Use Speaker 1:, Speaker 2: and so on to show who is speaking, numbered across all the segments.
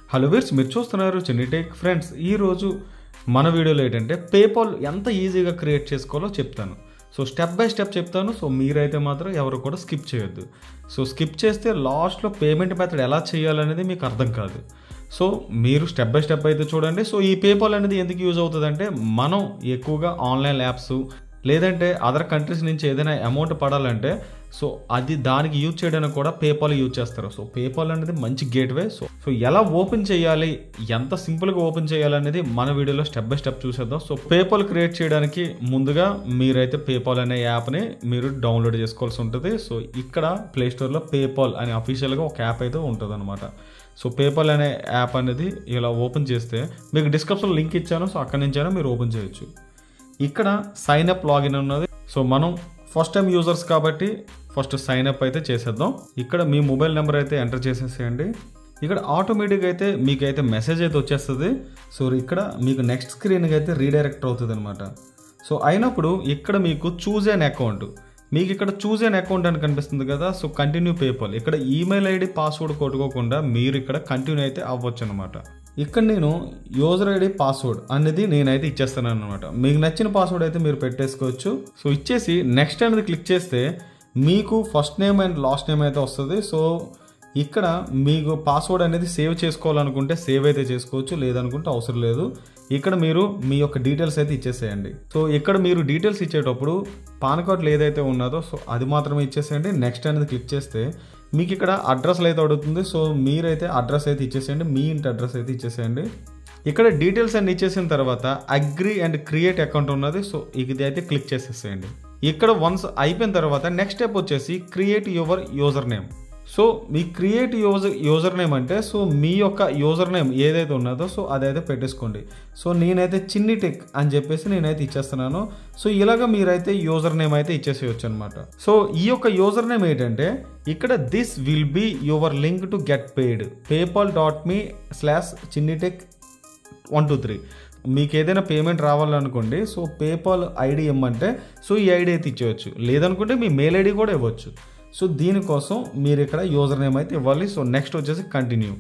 Speaker 1: hello వీర్స్ మీరు చూస్తున్నారు చిన్ని టేక్ ఫ్రెండ్స్ ఈరోజు మన వీడియోలో ఏంటంటే పేపాల్ ఎంత ఈజీగా క్రియేట్ చేసుకోవాలో చెప్తాను సో స్టెప్ బై స్టెప్ చెప్తాను సో మీరైతే మాత్రం ఎవరు కూడా స్కిప్ చేయొద్దు సో స్కిప్ చేస్తే లాస్ట్లో పేమెంట్ మెథడ్ ఎలా చేయాలనేది మీకు అర్థం కాదు సో మీరు స్టెప్ బై స్టెప్ అయితే చూడండి సో ఈ పేపాల్ అనేది ఎందుకు యూజ్ అవుతుందంటే మనం ఎక్కువగా ఆన్లైన్ యాప్స్ లేదంటే అదర్ కంట్రీస్ నుంచి ఏదైనా అమౌంట్ పడాలంటే సో అది దానికి యూజ్ చేయడానికి కూడా పేపాల్ యూజ్ చేస్తారు సో పేపాల్ అనేది మంచి గేట్వే సో సో ఎలా ఓపెన్ చేయాలి ఎంత సింపుల్గా ఓపెన్ చేయాలి అనేది మన వీడియోలో స్టెప్ బై స్టెప్ చూసేద్దాం సో పేపాల్ క్రియేట్ చేయడానికి ముందుగా మీరైతే పేపాల్ అనే యాప్ని మీరు డౌన్లోడ్ చేసుకోవాల్సి ఉంటుంది సో ఇక్కడ ప్లే స్టోర్లో పేపాల్ అనే అఫీషియల్గా ఒక యాప్ అయితే ఉంటుంది అనమాట సో పేపాల్ అనే యాప్ అనేది ఇలా ఓపెన్ చేస్తే మీకు డిస్క్రిప్షన్లో లింక్ ఇచ్చాను సో అక్కడి నుంచైనా మీరు ఓపెన్ చేయొచ్చు ఇక్కడ సైన్ అప్ లాగిన్ ఉన్నది సో మనం ఫస్ట్ టైం యూజర్స్ కాబట్టి ఫస్ట్ సైన్ అప్ అయితే చేసేద్దాం ఇక్కడ మీ మొబైల్ నెంబర్ అయితే ఎంటర్ చేసేసేయండి ఇక్కడ ఆటోమేటిక్గా అయితే మీకు అయితే మెసేజ్ అయితే వచ్చేస్తుంది సో ఇక్కడ మీకు నెక్స్ట్ స్క్రీన్కి అయితే రీడైరెక్ట్ అవుతుంది అనమాట సో అయినప్పుడు ఇక్కడ మీకు చూజ్ అన్ అకౌంట్ మీకు ఇక్కడ చూజ్ అన్ అకౌంట్ అని కనిపిస్తుంది కదా సో కంటిన్యూ పేపాల్ ఇక్కడ ఈమెయిల్ ఐడి పాస్వర్డ్ కొట్టుకోకుండా మీరు ఇక్కడ కంటిన్యూ అయితే అవ్వచ్చు అనమాట ఇక్కడ నేను యూజర్ ఐడి పాస్వర్డ్ అనేది నేనైతే ఇచ్చేస్తాను అనమాట మీకు నచ్చిన పాస్వర్డ్ అయితే మీరు పెట్టేసుకోవచ్చు సో ఇచ్చేసి నెక్స్ట్ అనేది క్లిక్ చేస్తే మీకు first name and last name అయితే వస్తుంది సో ఇక్కడ మీకు పాస్వర్డ్ అనేది సేవ్ చేసుకోవాలనుకుంటే సేవ్ అయితే చేసుకోవచ్చు లేదనుకుంటే అవసరం లేదు ఇక్కడ మీరు మీ యొక్క డీటెయిల్స్ అయితే ఇచ్చేసేయండి సో ఇక్కడ మీరు డీటెయిల్స్ ఇచ్చేటప్పుడు పాన్ కార్డులు ఏదైతే ఉన్నదో సో అది మాత్రమే ఇచ్చేసేయండి నెక్స్ట్ అనేది క్లిక్ చేస్తే మీకు ఇక్కడ అడ్రస్లు అయితే అడుగుతుంది సో మీరైతే అడ్రస్ అయితే ఇచ్చేసేయండి మీ ఇంటి అడ్రస్ అయితే ఇచ్చేసేయండి ఇక్కడ డీటెయిల్స్ అన్ని ఇచ్చేసిన తర్వాత అగ్రి అండ్ క్రియేట్ అకౌంట్ ఉన్నది సో ఇది అయితే క్లిక్ చేసేసేయండి ఇక్కడ వన్స్ అయిపోయిన తర్వాత నెక్స్ట్ స్టెప్ వచ్చేసి create your user name so మీ క్రియేట్ యూజర్ యూజర్ నేమ్ అంటే సో మీ యొక్క యూజర్ నేమ్ ఏదైతే ఉన్నదో సో అదైతే పెట్టేసుకోండి సో నేనైతే చిన్ని టెక్ అని చెప్పేసి నేనైతే ఇచ్చేస్తున్నాను సో ఇలాగ మీరైతే యూజర్ నేమ్ అయితే ఇచ్చేసేయచ్చు అనమాట సో ఈ యొక్క యూజర్ నేమ్ ఏంటంటే ఇక్కడ this will be your link to get paid PayPal dot me slash Chinni tech one two three మీకు ఏదైనా పేమెంట్ రావాలనుకోండి సో పేపాల్ ఐడి ఇమ్మంటే సో ఈ ఐడి అయితే ఇచ్చేయచ్చు లేదనుకుంటే మీ మెయిల్ ఐడి కూడా ఇవ్వచ్చు సో దీనికోసం మీరు ఇక్కడ యూజర్ నేమ్ అయితే ఇవ్వాలి సో నెక్స్ట్ వచ్చేసి కంటిన్యూ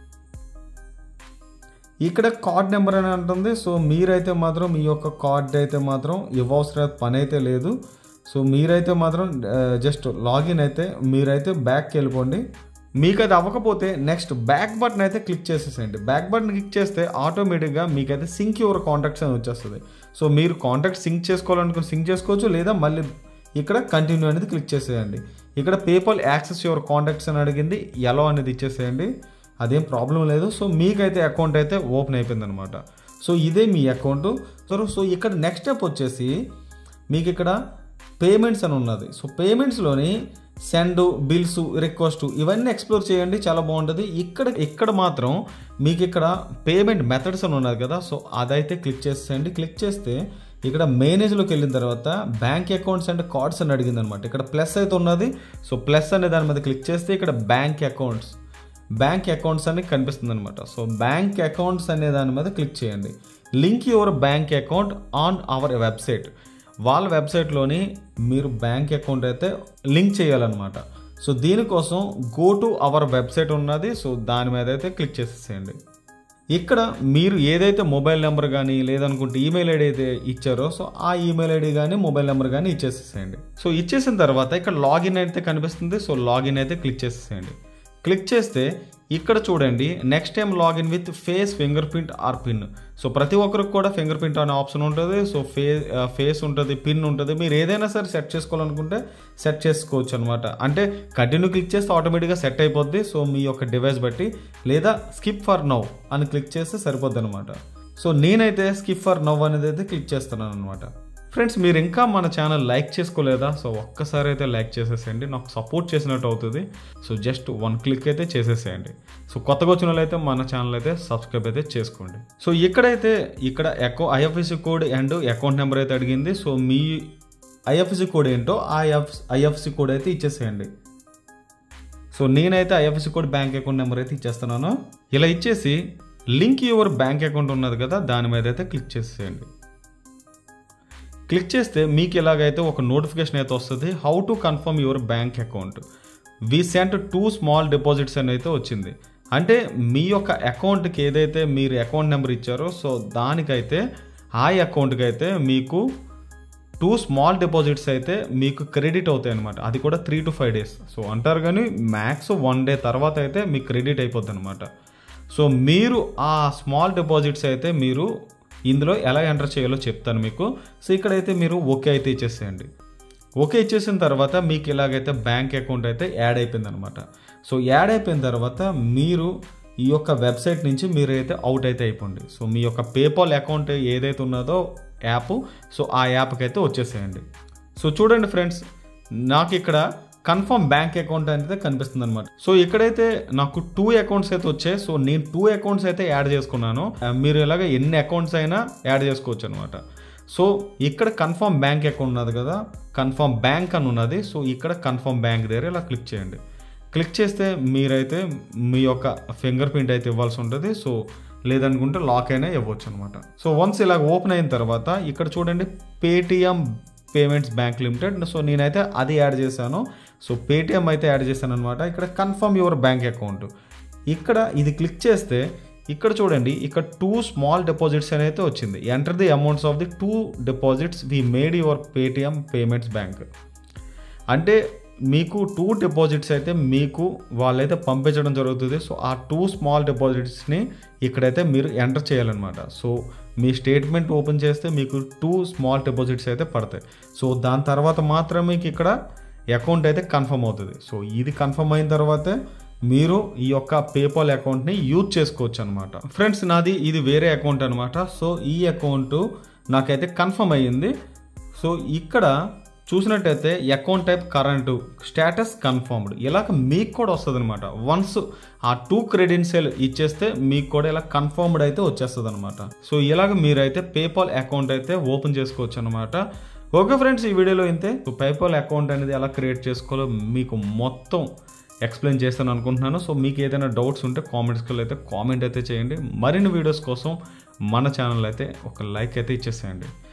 Speaker 1: ఇక్కడ కార్డ్ నెంబర్ అని అంటుంది సో మీరైతే మాత్రం మీ యొక్క కార్డ్ అయితే మాత్రం ఇవ్వవసరం పని అయితే లేదు సో మీరైతే మాత్రం జస్ట్ లాగిన్ అయితే మీరైతే బ్యాక్కి వెళ్ళిపోండి మీకు అది అవ్వకపోతే నెక్స్ట్ బ్యాక్ బటన్ అయితే క్లిక్ చేసేసేయండి బ్యాక్ బటన్ క్లిక్ చేస్తే ఆటోమేటిక్గా మీకైతే సింక్ యువర్ కాంటాక్ట్స్ అని వచ్చేస్తుంది సో మీరు కాంటాక్ట్ సింక్ చేసుకోవాలనుకుని సింక్ చేసుకోవచ్చు లేదా మళ్ళీ ఇక్కడ కంటిన్యూ అనేది క్లిక్ చేసేయండి ఇక్కడ పేపాల్ యాక్సెస్ యువర్ కాంటాక్ట్స్ అని అడిగింది ఎలా అనేది ఇచ్చేసేయండి అదేం ప్రాబ్లం లేదు సో మీకైతే అకౌంట్ అయితే ఓపెన్ అయిపోయింది అనమాట సో ఇదే మీ అకౌంట్ సో సో ఇక్కడ నెక్స్ట్ స్టెప్ వచ్చేసి మీకు ఇక్కడ పేమెంట్స్ అని ఉన్నది సో పేమెంట్స్లోని సెండ్ బిల్స్ రిక్వెస్ట్ ఇవన్నీ ఎక్స్ప్లోర్ చేయండి చాలా బాగుంటుంది ఇక్కడ ఇక్కడ మాత్రం మీకు ఇక్కడ పేమెంట్ మెథడ్స్ అని ఉన్నది కదా సో అదైతే క్లిక్ చేసేయండి క్లిక్ చేస్తే ఇక్కడ మేనేజ్లోకి వెళ్ళిన తర్వాత బ్యాంక్ అకౌంట్స్ అండ్ కార్డ్స్ అని అడిగింది అనమాట ఇక్కడ ప్లస్ అయితే ఉన్నది సో ప్లస్ అనే దాని మీద క్లిక్ చేస్తే ఇక్కడ బ్యాంక్ అకౌంట్స్ బ్యాంక్ అకౌంట్స్ అని కనిపిస్తుంది అనమాట సో బ్యాంక్ అకౌంట్స్ అనే దాని మీద క్లిక్ చేయండి link your bank account on our website వాళ్ళ వెబ్సైట్లోని మీరు బ్యాంక్ అకౌంట్ అయితే లింక్ చేయాలన్నమాట సో దీనికోసం గో టు అవర్ వెబ్సైట్ ఉన్నది సో దాని మీద అయితే క్లిక్ చేసేసేయండి ఇక్కడ మీరు ఏదైతే మొబైల్ నెంబర్ కానీ లేదనుకుంటే ఈమెయిల్ ఐడి అయితే ఇచ్చారో సో ఆ ఈమెయిల్ ఐడి కానీ మొబైల్ నెంబర్ కానీ ఇచ్చేసేయండి సో ఇచ్చేసిన తర్వాత ఇక్కడ లాగిన్ అయితే కనిపిస్తుంది సో లాగిన్ అయితే క్లిక్ చేసేసేయండి క్లిక్ చేస్తే ఇక్కడ చూడండి next time login with face fingerprint or pin so ప్రతి ఒక్కరికి కూడా ఫింగర్ ప్రింట్ అనే ఆప్షన్ ఉంటుంది సో ఫే ఫేస్ ఉంటుంది పిన్ ఉంటుంది మీరు ఏదైనా సరే సెట్ చేసుకోవాలనుకుంటే సెట్ చేసుకోవచ్చు అనమాట అంటే కంటిన్యూ క్లిక్ చేస్తే ఆటోమేటిక్గా సెట్ అయిపోద్ది సో మీ యొక్క డివైస్ బట్టి లేదా స్కిప్ ఫర్ నవ్ అని క్లిక్ చేస్తే సరిపోద్ది అనమాట సో నేనైతే స్కిప్ ఫర్ నవ్ అనేది అయితే క్లిక్ చేస్తున్నాను అనమాట ఫ్రెండ్స్ మీరు ఇంకా మన ఛానల్ లైక్ చేసుకోలేదా సో ఒక్కసారి అయితే లైక్ చేసేసేయండి నాకు సపోర్ట్ చేసినట్టు అవుతుంది సో జస్ట్ వన్ క్లిక్ అయితే చేసేసేయండి సో కొత్తగా వచ్చిన వాళ్ళైతే మన ఛానల్ అయితే సబ్స్క్రైబ్ అయితే చేసుకోండి సో ఇక్కడైతే ఇక్కడ అకౌ IFSC code and account number అయితే అడిగింది సో మీ ఐఎఫ్ఎస్సి కోడ్ ఏంటో ఆ ఎఫ్ ఐఎఫ్ఎస్సి కోడ్ అయితే ఇచ్చేసేయండి సో నేనైతే IFSC code bank account number అయితే ఇచ్చేస్తున్నాను ఇలా ఇచ్చేసి లింక్ యువర్ బ్యాంక్ అకౌంట్ ఉన్నది కదా దాని మీద అయితే క్లిక్ చేసేయండి క్లిక్ చేస్తే మీకు ఎలాగైతే ఒక నోటిఫికేషన్ అయితే వస్తుంది how to confirm your bank account we sent two small deposits అని అయితే వచ్చింది అంటే మీ యొక్క అకౌంట్కి ఏదైతే మీరు అకౌంట్ నెంబర్ ఇచ్చారో సో దానికైతే ఆ అకౌంట్కి అయితే మీకు టూ స్మాల్ డిపాజిట్స్ అయితే మీకు క్రెడిట్ అవుతాయి అనమాట అది కూడా three to five days so అంటారు కానీ మ్యాక్స్ వన్ డే తర్వాత అయితే మీకు క్రెడిట్ అయిపోద్ది అనమాట సో మీరు ఆ స్మాల్ డిపాజిట్స్ అయితే మీరు ఇందులో ఎలా ఎంటర్ చేయాలో చెప్తాను మీకు సో ఇక్కడైతే మీరు ఓకే అయితే ఇచ్చేసేయండి ఓకే ఇచ్చేసిన తర్వాత మీకు ఇలాగైతే బ్యాంక్ అకౌంట్ అయితే యాడ్ అయిపోయింది అనమాట సో యాడ్ అయిపోయిన తర్వాత మీరు ఈ యొక్క వెబ్సైట్ నుంచి మీరు అయితే అవుట్ అయితే అయిపోండి సో మీ యొక్క పేపాల్ అకౌంట్ ఏదైతే ఉన్నదో యాప్ సో ఆ యాప్కి అయితే వచ్చేసేయండి సో చూడండి ఫ్రెండ్స్ నాకు ఇక్కడ కన్ఫర్మ్ బ్యాంక్ అకౌంట్ అనేది కనిపిస్తుంది అనమాట సో ఇక్కడైతే నాకు టూ అకౌంట్స్ అయితే వచ్చాయి సో నేను టూ అకౌంట్స్ అయితే యాడ్ చేసుకున్నాను ఆ, మీరు ఇలాగ ఎన్ని అకౌంట్స్ అయినా యాడ్ చేసుకోవచ్చు అనమాట సో ఇక్కడ కన్ఫర్మ్ బ్యాంక్ అకౌంట్ ఉన్నది కదా కన్ఫర్మ్ బ్యాంక్ అని ఉన్నది సో ఇక్కడ కన్ఫర్మ్ బ్యాంక్ దగ్గర ఇలా క్లిక్ చేయండి క్లిక్ చేస్తే మీరైతే మీ యొక్క ఫింగర్ ప్రింట్ అయితే ఇవ్వాల్సి ఉంటుంది సో లేదనుకుంటే లాక్ అయినా ఇవ్వచ్చు అనమాట సో వన్స్ ఇలా ఓపెన్ అయిన తర్వాత ఇక్కడ చూడండి Paytm payments bank limited so నేనైతే అది యాడ్ చేశాను సో పేటిఎం అయితే యాడ్ చేశాను అనమాట ఇక్కడ కన్ఫర్మ్ యువర్ బ్యాంక్ అకౌంట్ ఇక్కడ ఇది క్లిక్ చేస్తే ఇక్కడ చూడండి ఇక్కడ టూ స్మాల్ డిపాజిట్స్ అని అయితే వచ్చింది enter the amounts of the two deposits we made your Paytm payments bank అంటే మీకు టూ డిపాజిట్స్ అయితే మీకు వాళ్ళైతే పంపించడం జరుగుతుంది సో ఆ టూ స్మాల్ డిపాజిట్స్ని ఇక్కడైతే మీరు ఎంటర్ చేయాలన్నమాట సో మీ స్టేట్మెంట్ ఓపెన్ చేస్తే మీకు టూ స్మాల్ డిపాజిట్స్ అయితే పడతాయి సో దాని తర్వాత మాత్రమే మీకు ఇక్కడ అకౌంట్ అయితే కన్ఫర్మ్ అవుతుంది సో ఇది కన్ఫర్మ్ అయిన తర్వాతే మీరు ఈ యొక్క పేపాల్ అకౌంట్ని యూజ్ చేసుకోవచ్చు అనమాట ఫ్రెండ్స్ నాది ఇది వేరే అకౌంట్ అనమాట సో ఈ అకౌంట్ నాకైతే కన్ఫర్మ్ అయ్యింది సో ఇక్కడ చూసినట్టయితే account type current status confirmed ఇలాగ మీకు కూడా వస్తుంది అనమాట వన్స్ ఆ టూ క్రెడెన్షియల్ ఇచ్చేస్తే మీకు కూడా ఇలా కన్ఫర్మ్డ్ అయితే వచ్చేస్తుంది అనమాట సో ఇలాగ మీరైతే పేపాల్ అకౌంట్ అయితే ఓపెన్ చేసుకోవచ్చు అనమాట ఓకే ఫ్రెండ్స్ ఈ వీడియోలో ఇంతే సో పేపాల్ అకౌంట్ అనేది ఎలా క్రియేట్ చేసుకోవాలో మీకు మొత్తం ఎక్స్ప్లెయిన్ చేస్తాను అనుకుంటున్నాను సో మీకు ఏదైనా డౌట్స్ ఉంటే కామెంట్స్లో అయితే కామెంట్ అయితే చేయండి మరిన్ని వీడియోస్ కోసం మన ఛానల్ అయితే ఒక లైక్ అయితే ఇచ్చేసేయండి